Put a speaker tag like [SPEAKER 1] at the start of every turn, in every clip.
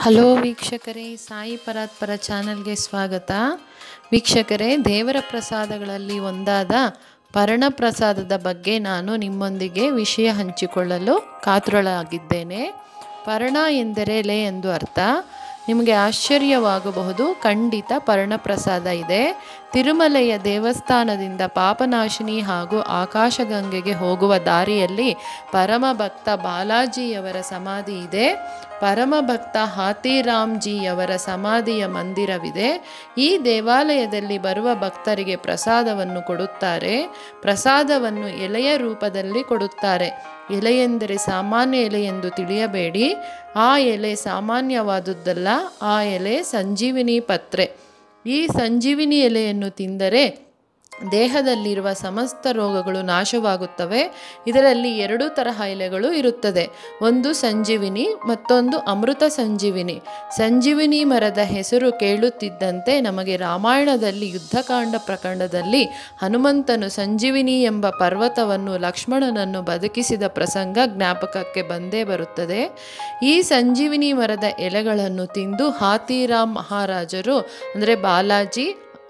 [SPEAKER 1] hello ವೀಕ್ಷಕರೇ ಸಾಯಿ ಪರಾತ್ಪರ ಚಾನಲ್ಗೆ ಸ್ವಾಗತ ವೀಕ್ಷಕರೇ ದೇವರ ಪ್ರಸಾದಗಳಲ್ಲಿ ಒಂದಾದ ಪರ್ಣ ಪ್ರಸಾದದ ಬಗ್ಗೆ ನಾನು ನಿಮ್ಮೊಂದಿಗೆ ವಿಷಯ ಹಂಚಿಕೊಳ್ಳಲು ಕಾತುರಳಾಗಿದ್ದೇನೆ ಪರ್ಣ ಎಂದರೆ ಲೆ ಎಂದು ಅರ್ಥ ನಿಮಗೆ ಆಶ್ಚರ್ಯವಾಗಬಹುದು ಖಂಡಿತ ಪರ್ಣಪ್ರಸಾದ ಇದೆ ತಿರುಮಲೆಯ ದೇವಸ್ಥಾನದಿಂದ ಪಾಪನಾಶಿನಿ ಹಾಗೂ ಆಕಾಶಗಂಗೆಗೆ ಹೋಗುವ ದಾರಿಯಲ್ಲಿ ಪರಮಭಕ್ತ ಬಾಲಾಜಿಯವರ ಸಮಾಧಿ ಇದೆ ಪರಮಭಕ್ತ ಹಾತಿರಾಮ್ಜಿಯವರ ಸಮಾಧಿಯ ಮಂದಿರವಿದೆ ಈ ದೇವಾಲಯದಲ್ಲಿ ಬರುವ ಭಕ್ತರಿಗೆ ಪ್ರಸಾದವನ್ನು ಕೊಡುತ್ತಾರೆ ಪ್ರಸಾದವನ್ನು ಎಲೆಯ ರೂಪದಲ್ಲಿ ಕೊಡುತ್ತಾರೆ ಎಲೆ ಎಂದರೆ ಸಾಮಾನ್ಯ ಎಲೆ ಎಂದು ತಿಳಿಯಬೇಡಿ ಆ ಎಲೆ ಸಾಮಾನ್ಯವಾದುದ್ದಲ್ಲ ಆ ಎಲೆ ಸಂಜೀವಿನಿ ಪತ್ರೆ ಈ ಸಂಜೀವಿನಿ ಎಲೆಯನ್ನು ತಿಂದರೆ ದೇಹದಲ್ಲಿರುವ ಸಮಸ್ತ ರೋಗಗಳು ನಾಶವಾಗುತ್ತವೆ ಇದರಲ್ಲಿ ಎರಡು ತರಹ ಎಲೆಗಳು ಇರುತ್ತದೆ ಒಂದು ಸಂಜೀವಿನಿ ಮತ್ತೊಂದು ಅಮೃತ ಸಂಜೀವಿನಿ ಸಂಜೀವಿನಿ ಮರದ ಹೆಸರು ಕೇಳುತ್ತಿದ್ದಂತೆ ನಮಗೆ ರಾಮಾಯಣದಲ್ಲಿ ಯುದ್ಧಕಾಂಡ ಪ್ರಕರಣದಲ್ಲಿ ಹನುಮಂತನು ಸಂಜೀವಿನಿ ಎಂಬ ಪರ್ವತವನ್ನು ಲಕ್ಷ್ಮಣನನ್ನು ಬದುಕಿಸಿದ ಪ್ರಸಂಗ ಜ್ಞಾಪಕಕ್ಕೆ ಬಂದೇ ಬರುತ್ತದೆ ಈ ಸಂಜೀವಿನಿ ಮರದ ಎಲೆಗಳನ್ನು ತಿಂದು ಹಾತಿರಾಮ್ ಮಹಾರಾಜರು ಅಂದರೆ ಬಾಲಾಜಿ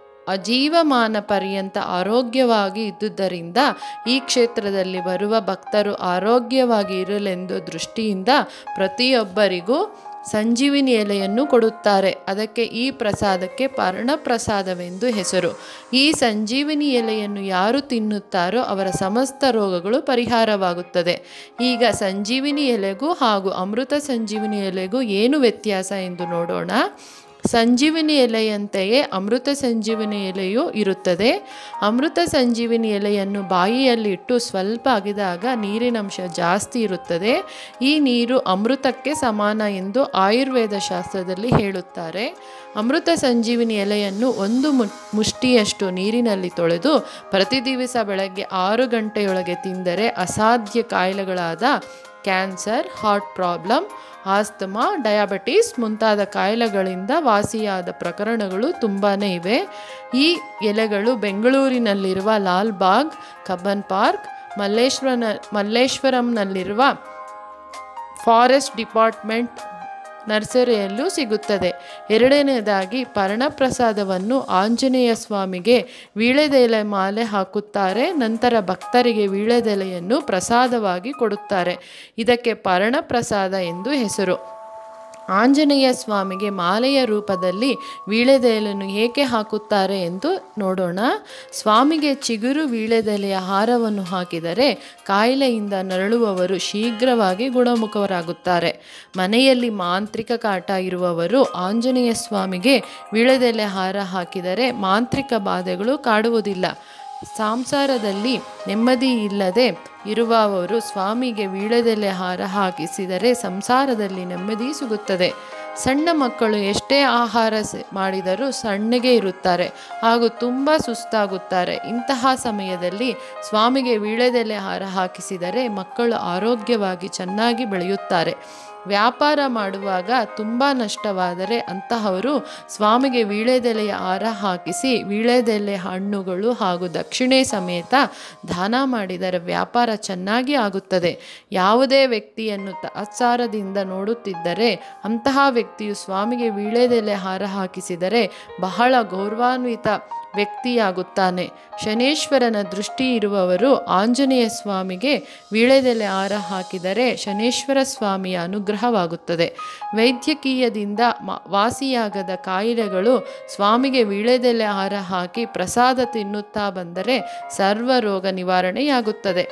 [SPEAKER 1] ಅಜೀವಮಾನ ಪರ್ಯಂತ ಆರೋಗ್ಯವಾಗಿ ಇದ್ದುದರಿಂದ ಈ ಕ್ಷೇತ್ರದಲ್ಲಿ ಬರುವ ಭಕ್ತರು ಆರೋಗ್ಯವಾಗಿ ಇರಲೆಂದು ದೃಷ್ಟಿಯಿಂದ ಪ್ರತಿಯೊಬ್ಬರಿಗೂ ಸಂಜೀವಿನಿ ಎಲೆಯನ್ನು ಕೊಡುತ್ತಾರೆ ಅದಕ್ಕೆ ಈ ಪ್ರಸಾದಕ್ಕೆ ಪರ್ಣಪ್ರಸಾದವೆಂದು ಹೆಸರು ಈ ಸಂಜೀವಿನಿ ಎಲೆಯನ್ನು ಯಾರು ತಿನ್ನುತ್ತಾರೋ ಅವರ ಸಮಸ್ತ ರೋಗಗಳು ಪರಿಹಾರವಾಗುತ್ತದೆ ಈಗ ಸಂಜೀವಿನಿ ಎಲೆಗೂ ಹಾಗೂ ಅಮೃತ ಸಂಜೀವಿನಿ ಎಲೆಗೂ ಏನು ವ್ಯತ್ಯಾಸ ಎಂದು ನೋಡೋಣ ಸಂಜೀವಿನಿ ಎಲೆಯಂತೆಯೇ ಅಮೃತ ಸಂಜೀವಿನಿ ಎಲೆಯೂ ಇರುತ್ತದೆ ಅಮೃತ ಸಂಜೀವಿನಿ ಎಲೆಯನ್ನು ಬಾಯಿಯಲ್ಲಿ ಇಟ್ಟು ಸ್ವಲ್ಪ ಅಗಿದಾಗ ನೀರಿನಂಶ ಜಾಸ್ತಿ ಇರುತ್ತದೆ ಈ ನೀರು ಅಮೃತಕ್ಕೆ ಸಮಾನ ಎಂದು ಆಯುರ್ವೇದ ಶಾಸ್ತ್ರದಲ್ಲಿ ಹೇಳುತ್ತಾರೆ ಅಮೃತ ಸಂಜೀವಿನಿ ಎಲೆಯನ್ನು ಒಂದು ಮುಷ್ಟಿಯಷ್ಟು ನೀರಿನಲ್ಲಿ ತೊಳೆದು ಪ್ರತಿ ದಿವಸ ಬೆಳಗ್ಗೆ ಆರು ಗಂಟೆಯೊಳಗೆ ತಿಂದರೆ ಅಸಾಧ್ಯ ಕಾಯಿಲೆಗಳಾದ cancer heart problem asthma diabetes ಮುಂತಾದ ಕಾಯಿಲೆಗಳಿಂದ ವಾಸಿಯಾದ ಪ್ರಕರಣಗಳು ತುಂಬಾ ಇವೆ ಈ ಎಲೆಗಳು ಬೆಂಗಳೂರಿನಲ್ಲಿರುವ ಲಾಲ್ ಬಾಗ್ ಕಬ್ಬನ್ ಪಾರ್ಕ್ ಮಲ್ಲೇಶ್ವರನ ಮಲ್ಲೇಶ್ವರಂನಲ್ಲಿರುವ ಫಾರೆಸ್ಟ್ ಡಿಪಾರ್ಟ್ಮೆಂಟ್ ನರ್ಸರಿಯಲ್ಲೂ ಸಿಗುತ್ತದೆ ಎರಡನೆಯದಾಗಿ ಪರ್ಣಪ್ರಸಾದವನ್ನು ಆಂಜನೇಯ ಸ್ವಾಮಿಗೆ ವೀಳೆದೆಲೆ ಮಾಲೆ ಹಾಕುತ್ತಾರೆ ನಂತರ ಭಕ್ತರಿಗೆ ವೀಳೆದೆಲೆಯನ್ನು ಪ್ರಸಾದವಾಗಿ ಕೊಡುತ್ತಾರೆ ಇದಕ್ಕೆ ಪರ್ಣಪ್ರಸಾದ ಎಂದು ಹೆಸರು ಆಂಜನೇಯ ಸ್ವಾಮಿಗೆ ಮಾಲೆಯ ರೂಪದಲ್ಲಿ ವೀಳೆದೆಲೆಯನ್ನು ಏಕೆ ಹಾಕುತ್ತಾರೆ ಎಂದು ನೋಡೋಣ ಸ್ವಾಮಿಗೆ ಚಿಗುರು ವೀಳೆದೆಲೆಯ ಹಾರವನ್ನು ಹಾಕಿದರೆ ಕಾಯಿಲೆಯಿಂದ ನರಳುವವರು ಶೀಘ್ರವಾಗಿ ಗುಣಮುಖರಾಗುತ್ತಾರೆ ಮನೆಯಲ್ಲಿ ಮಾಂತ್ರಿಕ ಕಾಟ ಇರುವವರು ಆಂಜನೇಯ ಸ್ವಾಮಿಗೆ ವೀಳೆದೆಲೆ ಹಾರ ಹಾಕಿದರೆ ಮಾಂತ್ರಿಕ ಬಾಧೆಗಳು ಕಾಡುವುದಿಲ್ಲ ಸಂಸಾರದಲ್ಲಿ ನೆಮ್ಮದಿ ಇಲ್ಲದೆ ಇರುವವರು ಸ್ವಾಮಿಗೆ ವೀಳದೆಲೆ ಹಾರ ಹಾಕಿಸಿದರೆ ಸಂಸಾರದಲ್ಲಿ ನೆಮ್ಮದಿ ಸಿಗುತ್ತದೆ ಸಣ್ಣ ಮಕ್ಕಳು ಎಷ್ಟೇ ಆಹಾರ ಮಾಡಿದರೂ ಸಣ್ಣಗೆ ಇರುತ್ತಾರೆ ಹಾಗೂ ತುಂಬ ಸುಸ್ತಾಗುತ್ತಾರೆ ಇಂತಹ ಸಮಯದಲ್ಲಿ ಸ್ವಾಮಿಗೆ ವೀಳೆದೆಲೆ ಹಾರ ಹಾಕಿಸಿದರೆ ಮಕ್ಕಳು ಆರೋಗ್ಯವಾಗಿ ಚೆನ್ನಾಗಿ ಬೆಳೆಯುತ್ತಾರೆ ವ್ಯಾಪಾರ ಮಾಡುವಾಗ ತುಂಬ ನಷ್ಟವಾದರೆ ಅಂತಹವರು ಸ್ವಾಮಿಗೆ ವೀಳೆದೆಲೆಯ ಹಾರ ಹಾಕಿಸಿ ವೀಳೆದೆಲೆ ಹಣ್ಣುಗಳು ಹಾಗೂ ದಕ್ಷಿಣೆ ಸಮೇತ ದಾನ ಮಾಡಿದರೆ ವ್ಯಾಪಾರ ಚೆನ್ನಾಗಿ ಆಗುತ್ತದೆ ಯಾವುದೇ ವ್ಯಕ್ತಿಯನ್ನು ತಾತ್ಸಾರದಿಂದ ನೋಡುತ್ತಿದ್ದರೆ ಅಂತಹ ವ್ಯಕ್ತಿಯು ಸ್ವಾಮಿಗೆ ವೀಳೆದೆಲೆ ಹಾರ ಹಾಕಿಸಿದರೆ ಬಹಳ ಗೌರವಾನ್ವಿತ ವ್ಯಕ್ತಿಯಾಗುತ್ತಾನೆ ಶನೇಶ್ವರನ ದೃಷ್ಟಿ ಇರುವವರು ಆಂಜನೇಯ ಸ್ವಾಮಿಗೆ ವೀಳೆದೆಲೆ ಹಾರ ಹಾಕಿದರೆ ಶನೇಶ್ವರ ಸ್ವಾಮಿಯ ಅನುಗ್ರಹವಾಗುತ್ತದೆ ವೈದ್ಯಕೀಯದಿಂದ ವಾಸಿಯಾಗದ ಕಾಯಿಲೆಗಳು ಸ್ವಾಮಿಗೆ ವೀಳೆದೆಲೆ ಹಾರ ಹಾಕಿ ಪ್ರಸಾದ ತಿನ್ನುತ್ತಾ ಬಂದರೆ ಸರ್ವ ರೋಗ ನಿವಾರಣೆಯಾಗುತ್ತದೆ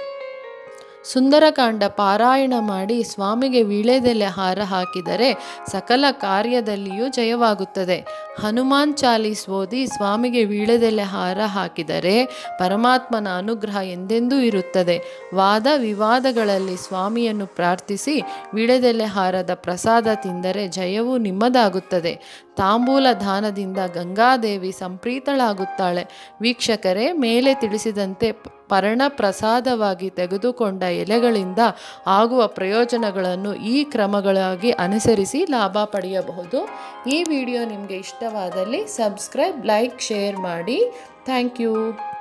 [SPEAKER 1] ಸುಂದರಕಾಂಡ ಪಾರಾಯಣ ಮಾಡಿ ಸ್ವಾಮಿಗೆ ವೀಳೆದೆಲೆ ಹಾರ ಹಾಕಿದರೆ ಸಕಲ ಕಾರ್ಯದಲ್ಲಿಯೂ ಜಯವಾಗುತ್ತದೆ ಹನುಮಾನ್ ಚಾಲೀಸ್ ಓದಿ ಸ್ವಾಮಿಗೆ ವೀಳೆದೆಲೆ ಹಾರ ಹಾಕಿದರೆ ಪರಮಾತ್ಮನ ಅನುಗ್ರಹ ಎಂದೆಂದೂ ಇರುತ್ತದೆ ವಾದ ವಿವಾದಗಳಲ್ಲಿ ಸ್ವಾಮಿಯನ್ನು ಪ್ರಾರ್ಥಿಸಿ ವೀಳೆದೆಲೆ ಹಾರದ ಪ್ರಸಾದ ತಿಂದರೆ ಜಯವು ನಿಮ್ಮದಾಗುತ್ತದೆ ತಾಂಬೂಲ ದಾನದಿಂದ ಗಂಗಾದೇವಿ ಸಂಪ್ರೀತಳಾಗುತ್ತಾಳೆ ವೀಕ್ಷಕರೇ ಮೇಲೆ ತಿಳಿಸಿದಂತೆ ಪರ್ಣ ಪ್ರಸಾದವಾಗಿ ತೆಗೆದುಕೊಂಡ ಎಲೆಗಳಿಂದ ಆಗುವ ಪ್ರಯೋಜನಗಳನ್ನು ಈ ಕ್ರಮಗಳಾಗಿ ಅನುಸರಿಸಿ ಲಾಭ ಪಡೆಯಬಹುದು ಈ ವಿಡಿಯೋ ನಿಮಗೆ ಇಷ್ಟವಾದಲ್ಲಿ ಸಬ್ಸ್ಕ್ರೈಬ್ ಲೈಕ್ ಶೇರ್ ಮಾಡಿ ಥ್ಯಾಂಕ್ ಯು